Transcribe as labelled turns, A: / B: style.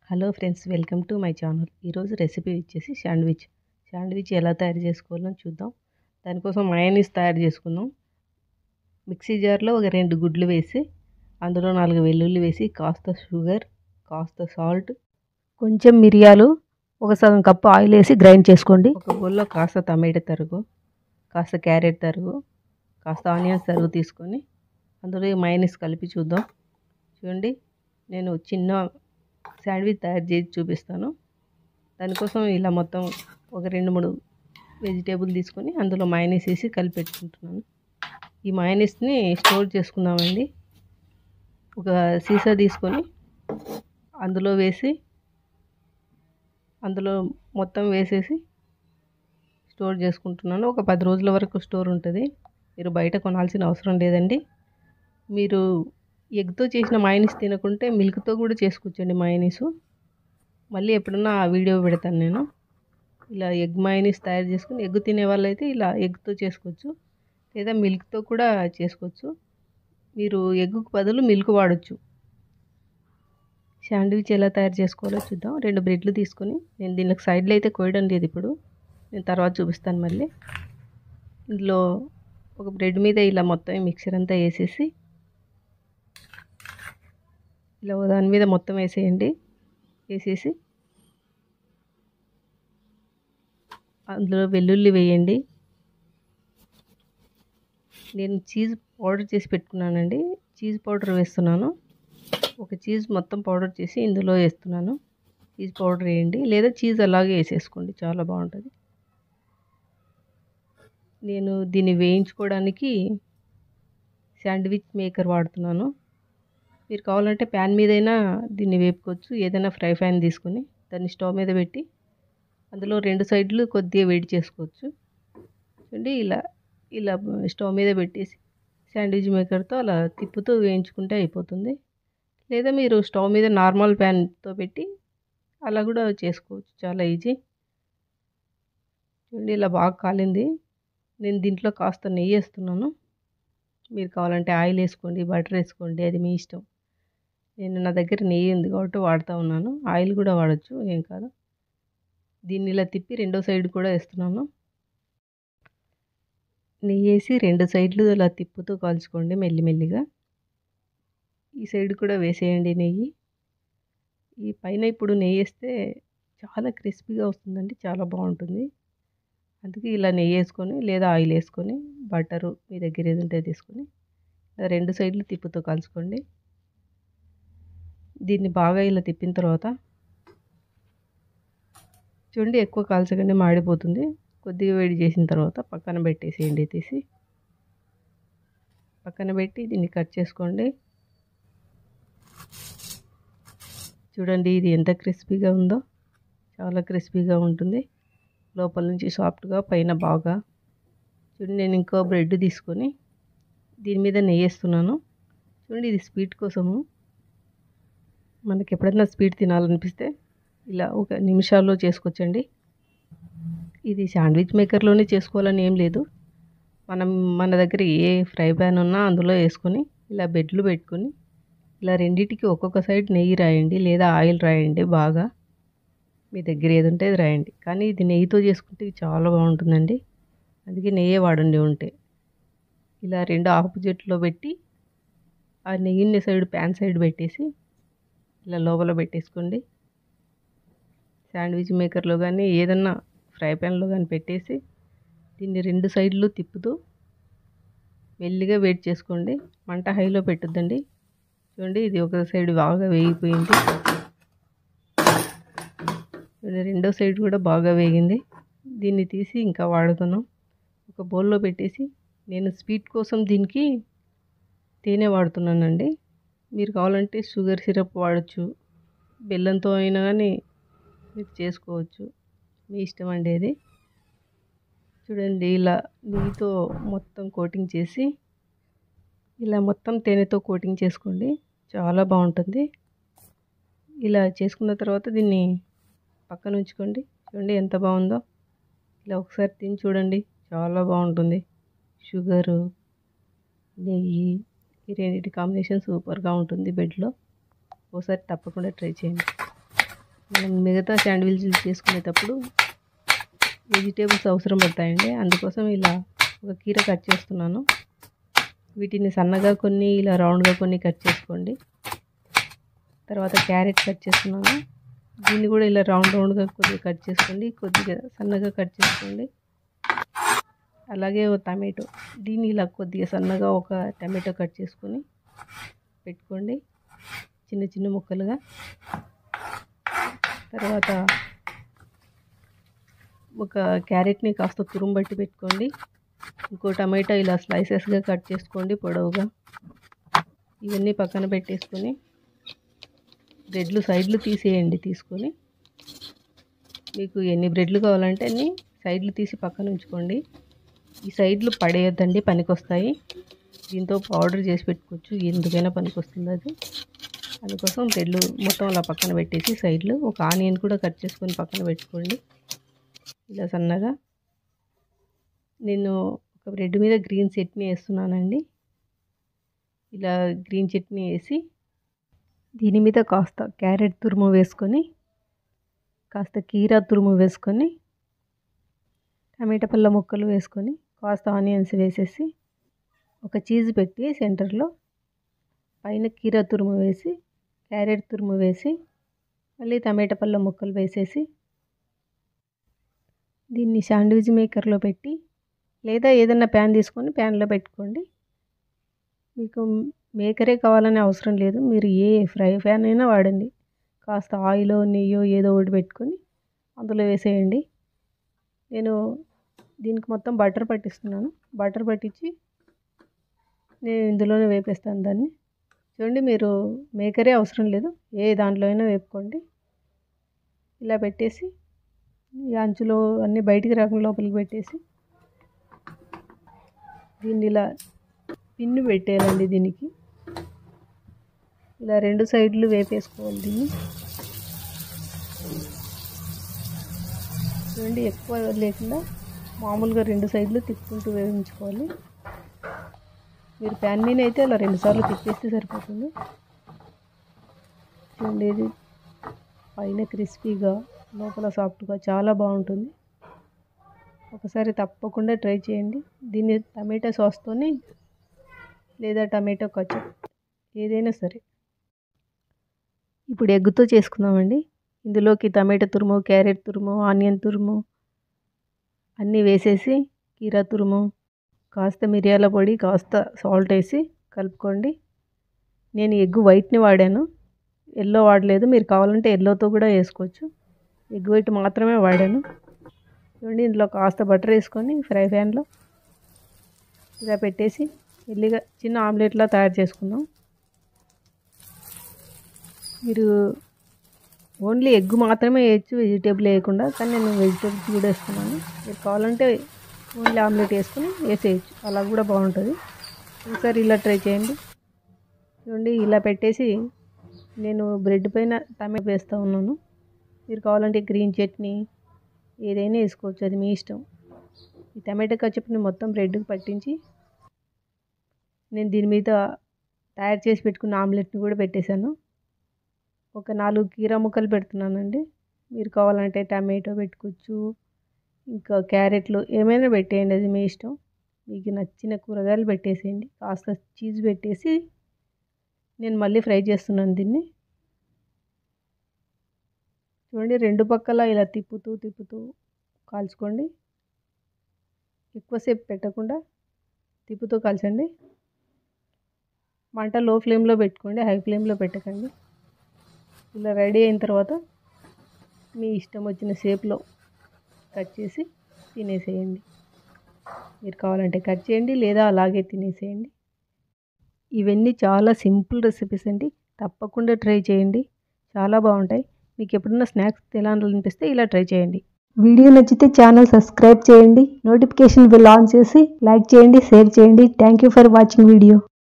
A: hello friends welcome to my channel ఈరోజు recipe వచ్చేసి sandwich sandwich ఎలా తయారు చేసుకోవాలో చూద్దాం దానికోసం మయోనీస్ తయారు చేసుకుందాం మిక్సీ జార్లో ఒక రెండు గుడ్లు వేసి అందులో నాలుగు వెల్లుల్లి వేసి కాస్త షుగర్ కాస్త సాల్ట్ కొంచెం మిరియాలు ఒక సగం కప్పు ఆయిల్ వేసి గ్రైండ్ చేసుకోండి ఒక బౌల్లో కాస్త టమాటా తరుగు కాస్త క్యారెట్ తరుగు కాస్త ఆనియన్స్ తరుగు తీసుకొని అందులో ఈ మయోనీస్ కలిపి చూద్దాం చూడండి నేను చిన్న శాండ్విచ్ తయారు చేసి చూపిస్తాను దానికోసం ఇలా మొత్తం ఒక రెండు మూడు వెజిటేబుల్ తీసుకొని అందులో మయోనీస్ వేసి కలిపి పెట్టుకుంటున్నాను ఈ మయోనీస్ని స్టోర్ చేసుకుందామండి ఒక సీసా తీసుకొని అందులో వేసి అందులో మొత్తం వేసేసి స్టోర్ చేసుకుంటున్నాను ఒక పది రోజుల వరకు స్టోర్ ఉంటుంది మీరు బయట కొనాల్సిన అవసరం లేదండి మీరు ఎగ్తో చేసిన మయోనీస్ తినకుంటే మిల్క్తో కూడా చేసుకోవచ్చండి మయోనీసు మళ్ళీ ఎప్పుడన్నా ఆ వీడియో పెడతాను నేను ఇలా ఎగ్ మయోనీస్ తయారు చేసుకుని ఎగ్ తినే వాళ్ళైతే ఇలా ఎగ్తో చేసుకోవచ్చు లేదా మిల్క్తో కూడా చేసుకోవచ్చు మీరు ఎగ్గుకు బదులు మిల్క్ వాడచ్చు శాండ్విచ్ ఎలా తయారు చేసుకోవాలో చూద్దాం రెండు బ్రెడ్లు తీసుకొని నేను దీనికి సైడ్లో అయితే కోయడం లేదు ఇప్పుడు నేను తర్వాత చూపిస్తాను మళ్ళీ ఇందులో ఒక బ్రెడ్ మీద ఇలా మొత్తం మిక్సర్ అంతా వేసేసి ఇలా దాని మీద మొత్తం వేసేయండి వేసేసి అందులో వెల్లుల్లి వేయండి నేను చీజ్ పౌడర్ చేసి పెట్టుకున్నానండి చీజ్ పౌడర్ వేస్తున్నాను ఒక చీజ్ మొత్తం పౌడర్ చేసి ఇందులో వేస్తున్నాను చీజ్ పౌడర్ వేయండి లేదా చీజ్ అలాగే వేసేసుకోండి చాలా బాగుంటుంది నేను దీన్ని వేయించుకోవడానికి శాండ్విచ్ మేకర్ వాడుతున్నాను మీరు కావాలంటే ప్యాన్ మీదైనా దీన్ని వేపుకోవచ్చు ఏదైనా ఫ్రై ప్యాన్ తీసుకొని దాన్ని స్టవ్ మీద పెట్టి అందులో రెండు సైడ్లు కొద్దిగా వేడి చేసుకోవచ్చు చూడండి ఇలా ఇలా స్టవ్ మీద పెట్టేసి శాండ్విచ్ మేకర్తో అలా తిప్పుతూ వేయించుకుంటే అయిపోతుంది లేదా మీరు స్టవ్ మీద నార్మల్ ప్యాన్తో పెట్టి అలా కూడా చేసుకోవచ్చు చాలా ఈజీ చూడండి ఇలా బాగా కాలింది నేను దీంట్లో కాస్త నెయ్యి వేస్తున్నాను మీరు కావాలంటే ఆయిల్ వేసుకోండి బటర్ వేసుకోండి అది మీ ఇష్టం నేను నా దగ్గర నెయ్యి ఉంది కాబట్టి వాడుతూ ఉన్నాను ఆయిల్ కూడా వాడచ్చు ఏం కాదు దీన్ని ఇలా తిప్పి రెండో సైడ్ కూడా వేస్తున్నాను నెయ్యి వేసి రెండు సైడ్లు ఇలా తిప్పుతూ కాల్చుకోండి మెల్లిమెల్లిగా ఈ సైడ్ కూడా వేసేయండి నెయ్యి ఈ పైన ఇప్పుడు నెయ్యి వేస్తే చాలా క్రిస్పీగా వస్తుందండి చాలా బాగుంటుంది అందుకే ఇలా నెయ్యి వేసుకొని లేదా ఆయిల్ వేసుకొని బటరు మీ దగ్గర ఏది ఉంటే తీసుకొని రెండు సైడ్లు తిప్పుతూ కాల్చుకోండి దీన్ని బాగా ఇలా తిప్పిన తర్వాత చూడండి ఎక్కువ కాల్చకండి మాడిపోతుంది కొద్దిగా వేడి చేసిన తర్వాత పక్కన పెట్టేసేయండి తీసి పక్కన పెట్టి దీన్ని కట్ చేసుకోండి చూడండి ఇది ఎంత క్రిస్పీగా ఉందో చాలా క్రిస్పీగా ఉంటుంది లోపల నుంచి సాఫ్ట్గా పైన బాగా చూడండి నేను ఇంకో బ్రెడ్ తీసుకొని దీని మీద నెయ్యి వేస్తున్నాను చూడండి ఇది స్వీట్ కోసము మనకి ఎప్పుడైనా స్వీట్ తినాలనిపిస్తే ఇలా ఒక నిమిషాల్లో చేసుకోవచ్చండి ఇది శాండ్విచ్ మేకర్లోనే చేసుకోవాలని ఏం లేదు మనం మన దగ్గర ఏ ఫ్రై ప్యాన్ ఉన్నా అందులో వేసుకొని ఇలా బెడ్లు పెట్టుకొని ఇలా రెండింటికి ఒక్కొక్క సైడ్ నెయ్యి రాయండి లేదా ఆయిల్ రాయండి బాగా మీ దగ్గర ఏది ఉంటే అది రాయండి కానీ ఇది నెయ్యితో చేసుకుంటే చాలా బాగుంటుందండి అందుకే నెయ్యే వాడండి ఉంటే ఇలా రెండు ఆపోజిట్లో పెట్టి ఆ నెయ్యిని సైడ్ ప్యాన్ సైడ్ పెట్టేసి ఇలా లోపల పెట్టేసుకోండి శాండ్విచ్ మేకర్లో కానీ ఏదన్నా ఫ్రై ప్యాన్లో కానీ పెట్టేసి దీన్ని రెండు సైడ్లు తిప్పుతూ మెల్లిగా వెయిట్ చేసుకోండి మంట హైలో పెట్టొద్దండి చూడండి ఇది ఒక సైడ్ బాగా వేగిపోయింది రెండో సైడ్ కూడా బాగా వేగింది దీన్ని తీసి ఇంకా వాడుతున్నాం ఒక బౌల్లో పెట్టేసి నేను స్వీట్ కోసం దీనికి తేనె వాడుతున్నానండి మీరు కావాలంటే షుగర్ సిరప్ వాడచ్చు బెల్లంతో అయినా కానీ మీరు చేసుకోవచ్చు మీ ఇష్టం అండి అది చూడండి ఇలా నెయ్యితో మొత్తం కోటింగ్ చేసి ఇలా మొత్తం తేనెతో కోటింగ్ చేసుకోండి చాలా బాగుంటుంది ఇలా చేసుకున్న తర్వాత దీన్ని పక్కన ఉంచుకోండి చూడండి ఎంత బాగుందో ఇలా ఒకసారి తిని చూడండి చాలా బాగుంటుంది షుగరు నెయ్యి ఈ రెండింటి కాంబినేషన్ సూపర్గా ఉంటుంది బెడ్లో ఒకసారి తప్పకుండా ట్రై చేయండి మనం మిగతా శాండ్విచ్లు చేసుకునేటప్పుడు వెజిటేబుల్స్ అవసరం పడతాయండి అందుకోసం ఇలా ఒక కీర కట్ చేస్తున్నాను వీటిని సన్నగా కొన్ని ఇలా రౌండ్గా కొన్ని కట్ చేసుకోండి తర్వాత క్యారెట్ కట్ చేస్తున్నాను దీన్ని కూడా ఇలా రౌండ్ రౌండ్గా కొద్దిగా కట్ చేసుకోండి కొద్దిగా సన్నగా కట్ చేసుకోండి అలాగే ఒక టమాటో దీన్ని ఇలా కొద్దిగా సన్నగా ఒక టమాటో కట్ చేసుకొని పెట్టుకోండి చిన్న చిన్న ముక్కలుగా తర్వాత ఒక క్యారెట్ని కాస్త తురుము బట్టి పెట్టుకోండి ఇంకో టమాటా ఇలా స్లైసెస్గా కట్ చేసుకోండి పొడవుగా ఇవన్నీ పక్కన పెట్టేసుకొని బ్రెడ్లు సైడ్లు తీసేయండి తీసుకొని మీకు ఎన్ని బ్రెడ్లు కావాలంటే అన్ని సైడ్లు తీసి పక్కన ఉంచుకోండి ఈ సైడ్లు పడేయొద్దండి పనికొస్తాయి దీంతో పౌడర్ చేసి పెట్టుకోవచ్చు ఎందుకైనా పనికొస్తుంది అది అందుకోసం బ్రెడ్లు మొత్తం అలా పక్కన పెట్టేసి సైడ్లు ఒక ఆనియన్ కూడా కట్ చేసుకొని పక్కన పెట్టుకోండి ఇలా సన్నగా నేను ఒక బ్రెడ్ మీద గ్రీన్ చట్నీ వేస్తున్నానండి ఇలా గ్రీన్ చట్నీ వేసి దీని మీద కాస్త క్యారెట్ తురుము వేసుకొని కాస్త కీరా తురుము వేసుకొని టమాటా పళ్ళ ముక్కలు వేసుకొని కాస్త ఆనియన్స్ వేసేసి ఒక చీజ్ పెట్టి సెంటర్లో పైన కీరా తురుము వేసి క్యారెట్ తురుము వేసి మళ్ళీ టమాటా పళ్ళ ముక్కలు వేసేసి దీన్ని శాండ్విచ్ మేకర్లో పెట్టి లేదా ఏదైనా ప్యాన్ తీసుకొని ప్యాన్లో పెట్టుకోండి మీకు మేకరే కావాలనే అవసరం లేదు మీరు ఏ ఫ్రై ప్యాన్ అయినా వాడండి కాస్త ఆయిల్ నెయ్యో ఏదో ఒకటి పెట్టుకొని అందులో వేసేయండి నేను దీనికి మొత్తం బటర్ పట్టిస్తున్నాను బటర్ పట్టించి నేను ఇందులోనే వేపేస్తాను దాన్ని చూడండి మీరు మేకరే అవసరం లేదు ఏ దాంట్లో అయినా వేపుకోండి ఇలా పెట్టేసి ఈ అంచులో అన్నీ బయటికి రాకుండా లోపలికి పెట్టేసి దీన్ని ఇలా పిన్ను పెట్టేయాలండి దీనికి ఇలా రెండు సైడ్లు వేపేసుకోవాలి దీన్ని చూడండి ఎక్కువ లేకుండా మామూలుగా రెండు సైడ్లు తిప్పుకుంటూ వేయించుకోవాలి మీరు ప్యాన్ మీద అయితే అలా రెండుసార్లు తిప్పేస్తే సరిపోతుంది చూడండి ఇది పైన క్రిస్పీగా లోపల సాఫ్ట్గా చాలా బాగుంటుంది ఒకసారి తప్పకుండా ట్రై చేయండి దీన్ని టమాటా సాస్తోని లేదా టమాటో కచప్ ఏదైనా సరే ఇప్పుడు ఎగ్గుతో చేసుకుందామండి ఇందులోకి టమాటా తురుము క్యారెట్ తురుము ఆనియన్ తురుము అన్నీ వేసేసి కీరా తురుము కాస్త మిరియాల పొడి కాస్త సాల్ట్ వేసి కలుపుకోండి నేను ఎగ్ వైట్ని వాడాను ఎల్లో వాడలేదు మీరు కావాలంటే ఎల్లోతో కూడా వేసుకోవచ్చు ఎగ్ వైట్ మాత్రమే వాడాను చూడండి ఇందులో కాస్త బటర్ వేసుకొని ఫ్రై ప్యాన్లో ఇలా పెట్టేసి మెల్లిగా చిన్న ఆమ్లెట్లా తయారు చేసుకుందాం మీరు ఓన్లీ ఎగ్ మాత్రమే వేయచ్చు వెజిటేబుల్ వేయకుండా కానీ నేను వెజిటేబుల్స్ కూడా వేస్తున్నాను మీరు కావాలంటే ఓన్లీ ఆమ్లెట్ వేసుకొని వేసేయచ్చు అలా కూడా బాగుంటుంది ఒకసారి ఇలా ట్రై చేయండి చూడండి ఇలా పెట్టేసి నేను బ్రెడ్ పైన టమాటో వేస్తూ ఉన్నాను మీరు కావాలంటే గ్రీన్ చట్నీ ఏదైనా వేసుకోవచ్చు అది మీ ఇష్టం ఈ టమాటో కచప్ని మొత్తం బ్రెడ్కి పట్టించి నేను దీని మీద తయారు చేసి పెట్టుకున్న ఆమ్లెట్ని కూడా పెట్టేశాను ఒక నాలుగు కీరా ముక్కలు పెడుతున్నానండి మీరు కావాలంటే టమాటో పెట్టుకోవచ్చు ఇంకా క్యారెట్లు ఏమైనా పెట్టేయండి అది మీ ఇష్టం మీకు నచ్చిన కూరగాయలు పెట్టేసేయండి కాస్త చీజ్ పెట్టేసి నేను మళ్ళీ ఫ్రై చేస్తున్నాను దీన్ని చూడండి రెండు పక్కల ఇలా తిప్పుతూ తిప్పుతూ కాల్చుకోండి ఎక్కువసేపు పెట్టకుండా తిప్పుతూ కాల్చండి మంట లో ఫ్లేమ్లో పెట్టుకోండి హై ఫ్లేమ్లో పెట్టకండి ఇలా రెడీ అయిన తర్వాత మీ ఇష్టం వచ్చిన షేప్లో కట్ చేసి తినేసేయండి మీరు కావాలంటే కట్ చేయండి లేదా అలాగే తినేసేయండి ఇవన్నీ చాలా సింపుల్ రెసిపీస్ అండి తప్పకుండా ట్రై చేయండి చాలా బాగుంటాయి మీకు ఎప్పుడన్నా స్నాక్స్ తినాలనిపిస్తే ఇలా ట్రై చేయండి
B: వీడియో నచ్చితే ఛానల్ సబ్స్క్రైబ్ చేయండి నోటిఫికేషన్ బిల్ ఆన్ చేసి లైక్ చేయండి షేర్ చేయండి thank you for watching video